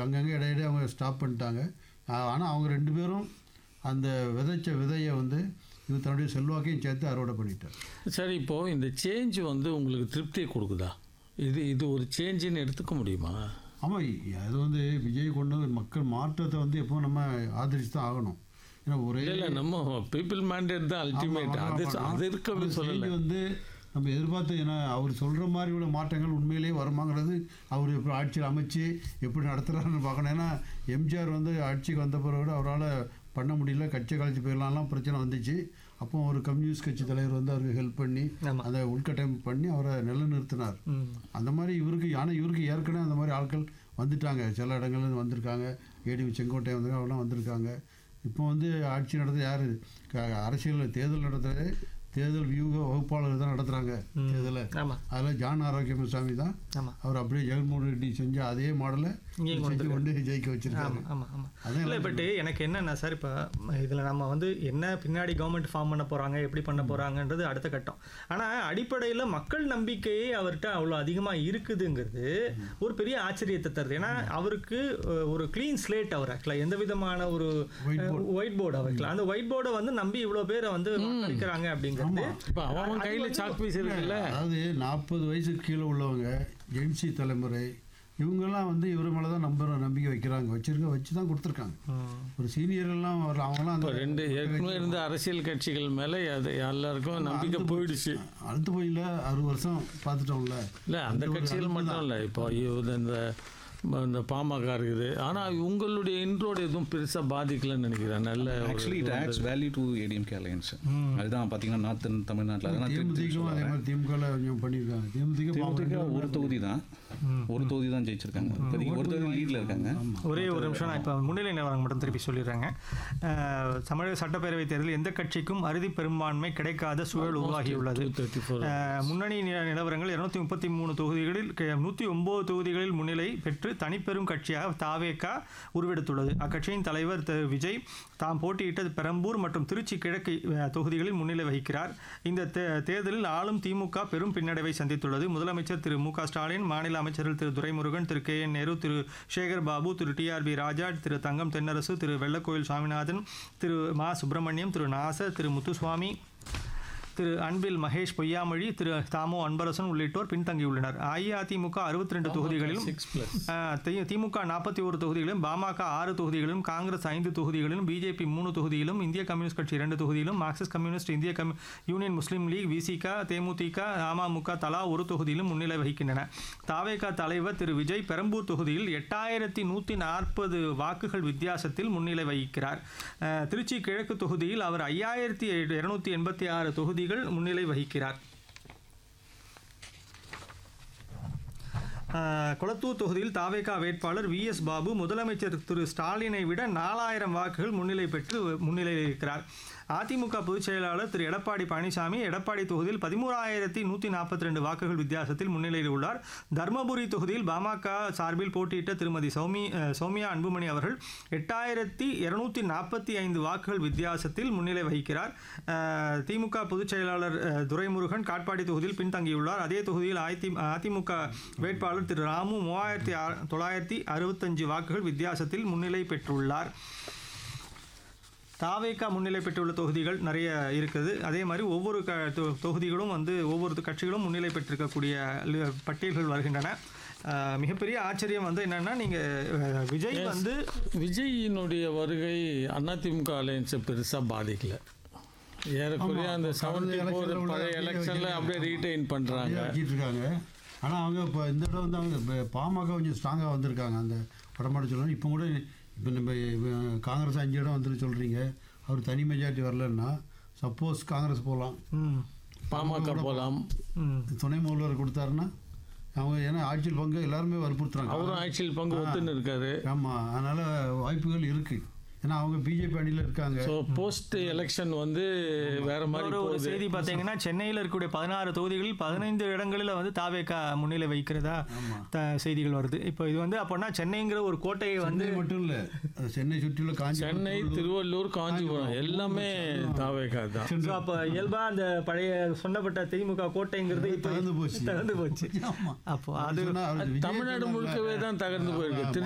அங்கங்கே இடையிடையே அவங்க ஸ்டாப் பண்ணிட்டாங்க ஆனால் அவங்க ரெண்டு பேரும் அந்த விதைச்ச விதையை வந்து இவர் தன்னுடைய செல்வாக்கையும் சேர்த்து அறுவடை பண்ணிட்டார் சரி இப்போது இந்த சேஞ்ச் வந்து உங்களுக்கு திருப்தியை கொடுக்குதா இது இது ஒரு சேஞ்சுன்னு எடுத்துக்க முடியுமா ஆமாம் அது வந்து விஜய் கொண்டு வந்து மக்கள் மாற்றத்தை வந்து எப்போ நம்ம ஆதரிச்சு தான் ஆகணும் ஏன்னா ஒரே இல்லை இல்லை நம்ம பீப்புள் மேண்டேட் தான் அல்டிமேட் அது அது இருக்கவே சொல்லலை செய்தி வந்து நம்ம எதிர்பார்த்து ஏன்னா அவர் சொல்கிற மாதிரி உள்ள மாற்றங்கள் உண்மையிலேயே வருமாங்கிறது அவர் எப்படி ஆட்சியில் அமைச்சு எப்படி நடத்துகிறாருன்னு பார்க்கணும் ஏன்னா எம்ஜிஆர் வந்து ஆட்சிக்கு வந்த பிறகு அவரால் பண்ண முடியல கட்சி கழிச்சு போயிடலாம்லாம் பிரச்சனை வந்துச்சு அப்போ ஒரு கம்யூனிஸ்ட் கட்சி தலைவர் வந்து அவருக்கு ஹெல்ப் பண்ணி ஆமா. அந்த உள்கட்டமைப்பு பண்ணி அவரை நிலைநிறுத்தினார் ம். அந்த மாதிரி இவருக்கு ஆனால் இவருக்கு ஏற்கனவே அந்த மாதிரி ஆட்கள் வந்துட்டாங்க சில இடங்கள்ல இருந்து வந்திருக்காங்க ஏடிவி செங்கோட்டை வந்து அவெல்லாம் வந்திருக்காங்க இப்போ வந்து ஆட்சி நடத்த யார் அரசியல் தேர்தல் நடத்துறது தேர்தல் வியூக வகுப்பாளர் தான் நடத்துகிறாங்க தேர்தலை ஆமா அதில் ஜான் ஆரோக்கியமசாமி தான் ஆமா அவர் அப்படியே ஜெகன்மோகன் ரெட்டி செஞ்ச அதே மாடலை இங்கேயும் கொண்டு செஞ்சு கொண்டு ஜெயிக்க வச்சிருக்காரு ஆமா ஆமா ஆமா அதான் இல்லை பட் எனக்கு என்னன்னா சார் இப்போ இதில் நம்ம வந்து என்ன பின்னாடி கவர்மெண்ட் ஃபார்ம் பண்ண போகிறாங்க எப்படி பண்ண போகிறாங்கன்றது அடுத்த கட்டம் ஆனால் அடிப்படையில் மக்கள் நம்பிக்கையே அவர்கிட்ட அவ்வளோ அதிகமாக இருக்குதுங்கிறது ஒரு பெரிய ஆச்சரியத்தை தருது ஏன்னா அவருக்கு அஹ், ஒரு க்ளீன் ஸ்லேட் அவர் ஆக்சுவலாக எந்த விதமான ஒரு ஒயிட் போர்டு அவர் அந்த ஒயிட் போர்டை வந்து நம்பி இவ்வளோ பேரை வந்து வாக்களிக்கிறாங்க அப்படிங்கிறது இப்போ அவன் கையில் சாக் பீஸ் இருக்குல்ல அதாவது நாற்பது வயசுக்கு கீழே உள்ளவங்க ஜென்சி தலைமுறை இவங்கெல்லாம் வந்து இவர் மேலே தான் நம்புற நம்பிக்கை வைக்கிறாங்க வச்சிருக்க வச்சு தான் கொடுத்துருக்காங்க ம். ஒரு சீனியர்கள்லாம் அவர் அவங்களாம் இப்போ அந்த ரெண்டு ஏற்கனவே இருந்த அரசியல் கட்சிகள் மேலே அது எல்லாருக்கும் நம்பிக்கை போயிடுச்சு அடுத்து போயில அறுபது வருஷம் பார்த்துட்டோம்ல இல்லை அந்த கட்சிகள் மட்டும் இல்லை இப்போ இது இந்த இந்த பாமக இருக்குது ஆனால் உங்களுடைய இன்ட்ரோடு எதுவும் பெருசாக பாதிக்கலன்னு நினைக்கிறேன் நல்ல ஒரு actually it adds value to ADMK alliance அதுதான் பார்த்தீங்கன்னா நார்த்தன் தமிழ்நாட்டில் அதெல்லாம் திருப்பி திருப்பி தேமுதிகவும் அதே மாதிரி திமுகவில் கொஞ்சம் பண்ணியிருக்காங்க தேமுதிக பாவம் தேமுதிக ஒரு தொகுதி தான் ஒரு தொகுதி தான் ஜெயிச்சிருக்காங்க இப்போதைக்கு ஒரு தொகுதி லீட்ல இருக்காங்க ஒரே ஒரு நிமிஷம் நான் இப்போ முன்னிலை நிலவரம் மட்டும் திருப்பி சொல்லிடுறேங்க அஹ், தமிழக சட்டப்பேரவைத் தேர்தலில் எந்த கட்சிக்கும் அறுதி பெரும்பான்மை கிடைக்காத சூழல் உருவாகியுள்ளது தேர்ட்டி ஃபோர் அஹ், முன்னணி நி- நிலவரங்கள் இருநூத்தி முப்பத்தி மூணு தொகுதிகளில் நூற்றி ஒன்பது தொகுதிகளில் முன்னிலை பெற்று தனிப்பெரும் கட்சியாக தாவேகா உருவெடுத்துள்ளது அக்கட்சியின் தலைவர் திரு விஜய் தாம் போட்டியிட்ட பெரம்பூர் மற்றும் திருச்சி கிழக்கு அஹ், தொகுதிகளில் முன்னிலை வகிக்கிறார் இந்த தே- தேர்தலில் ஆளும் திமுக பெரும் பின்னடைவை சந்தித்துள்ளது முதலமைச்சர் திரு மு க ஸ்டாலின் மாநில அமைச்சர்கள் Thiru Duraimurugan Thiru K N Nehru Thiru Sekar Babu Thiru TRB Raja Thiru Thangam Thennarasu Thiru Vellakovil Swaminathan Thiru Ma Subramanian திரு நாசர் திரு முத்துசுவாமி திரு அன்பில் மகேஷ் பொய்யாமொழி திரு தாமோ அன்பரசன் உள்ளிட்டோர் பின்தங்கியுள்ளனர் அஇஅதிமுக அறுபத்தி ரெண்டு தொகுதிகளிலும் சிக்ஸ் ப்ளஸ் ஆஹ், தி- திமுக நாற்பத்தி ஒரு தொகுதிகளிலும் பாமக ஆறு தொகுதிகளிலும் காங்கிரஸ் ஐந்து தொகுதிகளிலும் பிஜேபி மூணு தொகுதியிலும் இந்திய கம்யூனிஸ்ட் கட்சி இரண்டு தொகுதியிலும் மார்க்சிஸ்ட் கம்யூனிஸ்ட் இந்திய கம் union Muslim league VCK DMDK AMMK தலா ஒரு தொகுதியிலும் முன்னிலை வகிக்கின்றன தாவேகா தலைவர் திரு விஜய் பெரம்பூர் தொகுதியில் எட்டாயிரத்தி நூற்றி நாற்பது வாக்குகள் வித்தியாசத்தில் முன்னிலை வகிக்கிறார் ஆஹ், திருச்சி கிழக்கு தொகுதியில் அவர் ஐயாயிரத்தி இருநூத்தி எண்பத்தி ஆறு தொகுதிகள் முன்னிலை வகிக்கிறார் ஆஹ், கொளத்தூர் தொகுதியில் தாவேகா வேட்பாளர் வி எஸ் பாபு முதலமைச்சர் திரு ஸ்டாலினை விட நாலாயிரம் வாக்குகள் முன்னிலை பெற்று முன்னிலையில் இருக்கிறார் அதிமுக பொதுச் செயலாளர் திரு எடப்பாடி பழனிசாமி எடப்பாடி தொகுதியில் பதிமூறாயிரத்தி நூற்றி நாற்பத்தி ரெண்டு வாக்குகள் வித்தியாசத்தில் முன்னிலையில் உள்ளார் தர்மபுரி தொகுதியில் பாமக சார்பில் போட்டியிட்ட திருமதி சௌமி அஹ், சௌமியா அன்புமணி அவர்கள் எட்டாயிரத்தி இருநூத்தி நாற்பத்தி ஐந்து வாக்குகள் வித்தியாசத்தில் முன்னிலை வகிக்கிறார் அஹ், திமுக பொதுச் செயலாளர் அஹ், துரைமுருகன் காட்பாடி தொகுதியில் பின்தங்கியுள்ளார் அதே தொகுதியில் அதி அதிமுக வேட்பாளர் திரு ராமு மூவாயிரத்தி ஆ- தொள்ளாயிரத்தி அறுபத்தஞ்சு வாக்குகள் வித்தியாசத்தில் முன்னிலை பெற்றுள்ளார் தாவேக்கா முன்னிலை பெற்றுள்ள தொகுதிகள் நிறைய இருக்குது அதே மாதிரி ஒவ்வொரு க தொ- தொகுதிகளும் வந்து ஒவ்வொரு கட்சிகளும் முன்னிலை பெற்றிருக்கக்கூடிய லி- பட்டியல்கள் வருகின்றன அஹ், மிகப்பெரிய ஆச்சரியம் வந்து என்னன்னா நீங்கள் விஜய் வந்து விஜயினுடைய வருகை அதிமுக அலையன்ஸை பெருசாக பாதிக்கல ஏறக்குறைய அந்த செவன்டி ஃபோர் எலெக்ஷன்ல பழைய அப்படியே எலெக்ஷனில் அப்படியே ரீட்டைன் பண்ணுறாங்க அப்படியே வச்சிட்டு இருக்காங்க ஆனால் அவங்க இப்போ இந்த தடவை வந்து அவங்க இப்ப பாமக கொஞ்சம் ஸ்ட்ராங்காக வந்திருக்காங்க அந்த வடமாடு சொல்லணும் இப்போ கூட இப்போ நம்ம இவ- காங்கிரஸ் அஞ்சு இடம் வந்துட்டு சொல்கிறீங்க அவர் தனி மெஜாரிட்டி வரலன்னா சப்போஸ் காங்கிரஸ் போகலாம் ம், பாமக போகலாம் ம், துணை முதல்வர் கொடுத்தாருன்னா அவங்க ஏன்னா ஆட்சியில் பங்கு எல்லாருமே வற்புறுத்துறாங்க அவரும் ஆட்சியில் பங்கு ஒத்துன்னு இருக்காரு ஆமாம் அதனால் வாய்ப்புகள் இருக்குது ஏன்னா அவங்க பிஜேபி அணியில் இருக்காங்க ஸோ போஸ்ட் எலெக்ஷன் வந்து வேற மாதிரி ஒரு ஒரு போகுது செய்தி பார்த்தீங்கன்னா சென்னையில் இருக்கக்கூடிய பதினாறு தொகுதிகளில் பதினைந்து இடங்களில் வந்து தாவேக்கா முன்னிலை வைக்கிறதா த செய்திகள் வருது இப்போ இது வந்து அப்போனா சென்னைங்கிற ஒரு கோட்டையை வந்து சென்னை மட்டும் இல்லை சென்னை சுற்றியுள்ள காஞ்சி சென்னை திருவள்ளூர் காஞ்சிபுரம் எல்லாமே தாவேகா தான் ஸோ அப்போ இயல்பாக அந்த பழைய சொன்னப்பட்ட திமுக கோட்டைங்கிறது இப்போ தகர்ந்து போச்சு தகர்ந்து போச்சு ஆமா. அப்போ அது சொன்னா அவர் விஜய் தமிழ்நாடு சொன்னார்ல, முழுக்கவே தான் தகர்ந்து போயிருக்கு